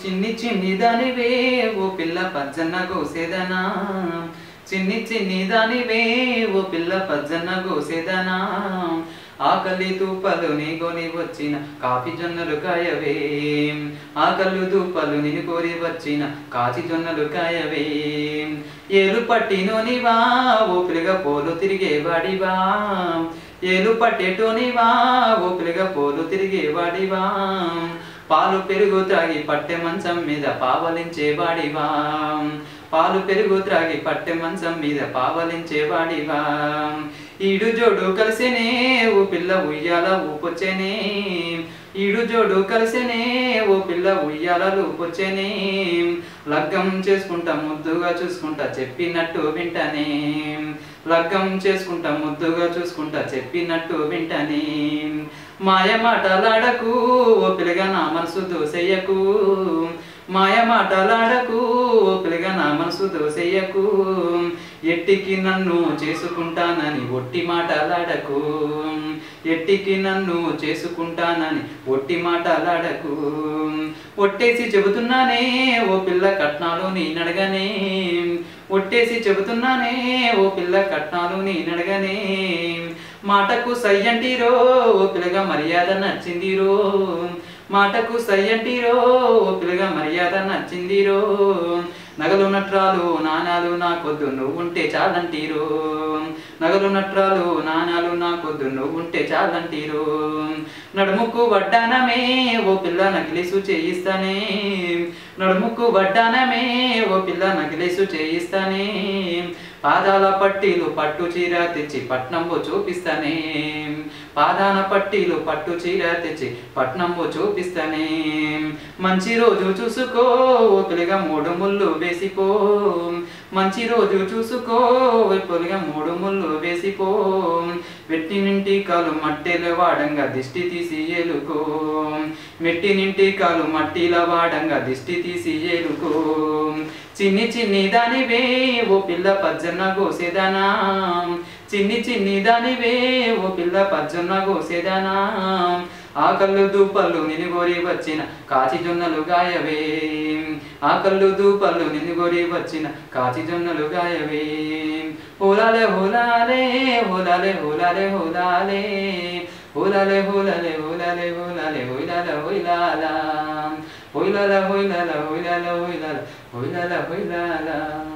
చిన్ని చిన్ని దానివే ఓ పిల్ల పజ్జన్న గోసేదనా చిన్ని చిన్ని దానివే ఓ పిల్ల పజ్జన్న గోసేదనా ఆకలి తూపలు నీ కొని వచ్చిన కాఫీ జొన్నలు కాయవే ఆకలు తూపలు నేను కోరి వచ్చిన కాచి జొన్నలు కాయవే ఏలు పట్టినోనివా ఓ పిల్లగా పోలు తిరిగేవాడివా ఏలు పట్టేటోనివా ఓ పిల్లగా పోలు తిరిగేవాడివా పాలు పెరుగు త్రాగి పట్టె మంచం మీద పావలించేవాడివా పాలు పెరుగు త్రాగి పట్టె మంచం మీద పావలించేవాడివా ఈడు జోడు కలిసినే ఓ పిల్ల ఉయ్యాల ఊపొచ్చేనే ఈడు జోడు కలిసినే ఓ పిల్ల ఉయ్యాల ఊపొచ్చేనే లగ్గం చేసుకుంటా ముద్దుగా చూసుకుంటా చెప్పినట్టు వింటనే లగ్గం చేసుకుంటా ముద్దుగా చూసుకుంటా చెప్పినట్టు వింటనే మాయ మాటలాడకు ఓ పిల్లగా నా మనసు దోసెయ్యకు మాయ మాటలాడకు ఓ పిల్లగా నా మనసు దోసెయ్యకు ఎట్టికి నన్ను చేసుకుంటానని ఒట్టి మాటలాడకు ఎట్టికి నన్ను చేసుకుంటానని ఒట్టి మాటలాడకు ఒట్టేసి చెబుతున్నానే ఓ పిల్ల కట్నాలు నేనడగనే ఒట్టేసి చెబుతున్నానే ఓ పిల్ల కట్నాలు నేనడగనే మాటకు సయ్యంటీరో ఓ పిల్లగా మర్యాద నచ్చిందిరో మాటకు సయ్యంటీరో ఓ పిల్లగా మర్యాద నచ్చిందిరో నగలు నట్రాలు నాణాలు నాకొద్దు నువ్వు ఉంటే చాలంటీరో నగలు నట్రాలు నాణాలు నాకొద్దు నువ్వు ఉంటే చాలంటీరో నడుముకు వడ్డానమే ఓ పిల్ల నగిలేసు చేయిస్తానే నడుముకు వడ్డానమే ఓ పిల్ల నగిలేసు చేయిస్తానే పాదాల పట్టీలు పట్టు చీర తెచ్చి పట్నంబు చూపిస్తానే పాదాన పట్టీలు పట్టు చీర తెచ్చి పట్నంబు చూపిస్తానే మంచి రోజు చూసుకో ఓ పిల్లగా మూడు ముళ్ళు వేసిపో మంచి రోజు చూసుకో ఓ పిల్లగా మూడు ముళ్ళు వేసిపో వెట్టి నింటి కాలు మట్టెల వాడంగా దిష్టి తీసి ఏలుకో మెట్టి నింటి కాలు మట్టిల వాడంగా దిష్టి తీసి ఏలుకో చిన్ని చిన్ని దానివే ఓ పిల్ల పజ్జన్న గోసేదానా చిన్ని చిన్ని దానివే ఓ పిల్ల పజ్జన్న గోసేదానా ఆకళ్ళు దూపళ్ళు నినుగోరి వచ్చిన కాచి జొన్నలు గాయవే ఆకళ్ళు దూపళ్ళు నినుగోరి వచ్చిన కాచి జొన్నలు గాయవే హోలాలే హోలాలే హోలాలే హోలాలే హోలాలే హోలాలే హోలాలే హోలాలే హోలాలే హోలాల హోలాల హోలాల హోలాల హోలాల హోలాల హోలాల హోలాల